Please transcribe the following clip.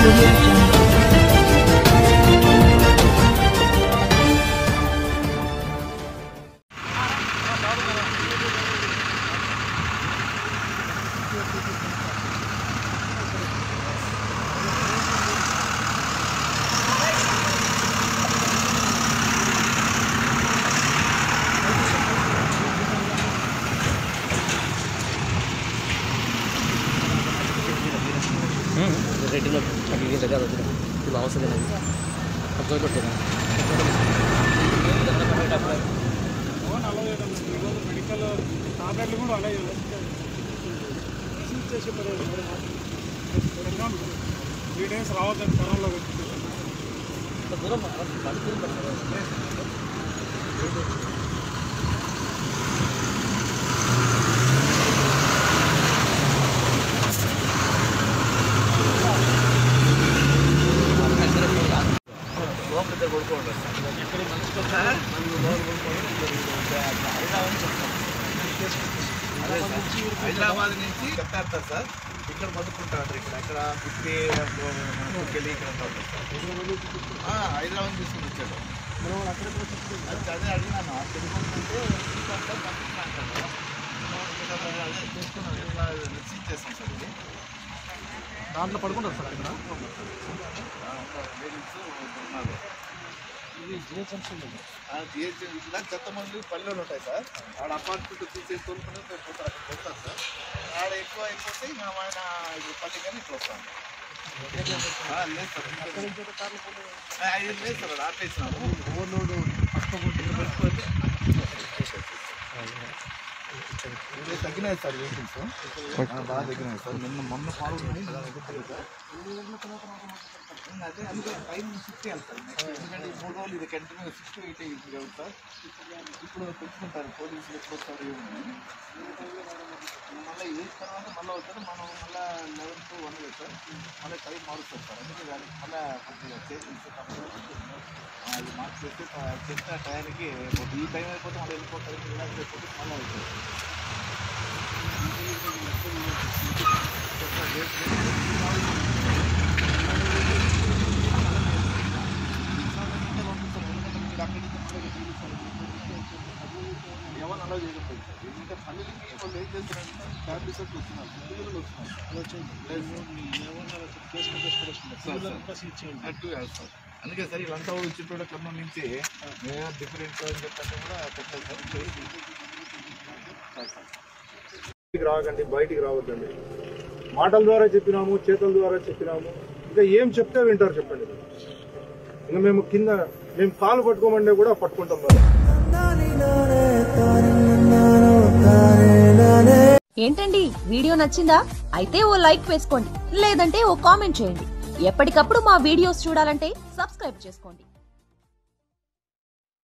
audio jungle. రేటింగ్లో తగ్గింది అదే అవుతుంది ఇది అవసరం లేదు తక్కువ పెట్టాను మెడికల్ టాబ్లెట్లు కూడా అలాగే చేసే త్రీ డేస్ రావద్దని పొలంలో పెట్టి దూరం బండి దూరం పెట్టారు లోపల కొడుకోండి హైదరాబాద్ నుంచి చెప్తారు సార్ ఇక్కడ మొదలుకుంటారు ఇక్కడ ఎక్కడ పుట్టి వెళ్ళి ఇక్కడ ఉంటారు సార్ ఆ, హైదరాబాద్ తీసుకుని వచ్చాడు అది అదే అడిగినాను తెలుగుంటే అదే చూసుకున్నాను ఇట్లా రిసీవ్ చేస్తాం సార్ ఇది దాంట్లో పడుకుంటారు సార్ ఇక్కడ లేడీస్ ఉన్నారు ఇది జిహెచ్ఎంసీ ఆ జిహెచ్ఎం ఇలా చెత్త మంది పల్లెలు ఉంటాయి సార్ ఆడ అపార్ట్మెంట్ తీసేసి తోలుకుని పోతారు అక్కడ పోతారు సార్ ఆడ ఎక్కువ అయిపోతే ఇంకా ఆయన ఇప్పుడు పల్లి కానీ ఇట్లా వస్తాం ఆ, లేదు సార్ ఆ, ఇది లేదు సార్ అది ఆపేసినాము ఓవర్లోడ్ ఇది తగ్గినాయి సార్ వెహికల్స్ బాగా తగ్గినాయి సార్ నిన్న మొన్న పాలు ఉన్నాయి నిన్న తగ్గుతాయి సార్ అదే అందుకే టైం షిఫ్ట్ చేయాలి సార్ నెక్స్ట్ ఎందుకంటే ఈ మూడు రోజులు ఇది కంటిన్యూ సిక్స్ టు ఎయిట్ అయ్యింది కదా సార్ ఇప్పుడు పెంచుకుంటారు పోలీసులు ఎప్పుడు వస్తారు ఏమని మళ్ళీ ఎయిట్ తర్వాత మళ్ళీ వస్తారు మనం మళ్ళీ లెవెన్ టు వన్ సార్ మళ్ళీ టైం మారుస్తారు సార్ అందుకే దానికి మళ్ళీ కొద్దిగా చేసి అది మార్చేస్తే చెప్పిన టైంకి ఈ టైం అయిపోతే మళ్ళీ వెళ్ళిపోతారు రిలాక్స్ అయిపోతే మళ్ళీ అవుతుంది ఎవరు అలా చేయకపోయింది సార్ ఎందుకంటే పల్లెలకి వాళ్ళు ఏం చేస్తారంటే ఫ్యామిలీ సెట్ వస్తున్నారు పిల్లలు వస్తున్నారు అటు వేస్తారు అందుకే సార్ వీళ్ళంతా వచ్చినప్పుడు ఖమ్మం నుంచి మేము డిఫరెంట్ అని చెప్పంటే కూడా పెట్టాలి సార్ బయటికి రాకండి బయటికి రావద్దండి మాటల ద్వారా చెప్పినాము చేతుల ద్వారా చెప్పినాము ఇంకా ఏం చెప్తే వింటారు చెప్పండి ఇంకా మేము కింద మేము కాలు పట్టుకోమంటే కూడా పట్టుకుంటాం మరి ఏంటండి వీడియో నచ్చిందా అయితే ఓ లైక్ వేసుకోండి లేదంటే ఓ కామెంట్ చేయండి ఎప్పటికప్పుడు మా వీడియోస్ చూడాలంటే సబ్స్క్రైబ్ చేసుకోండి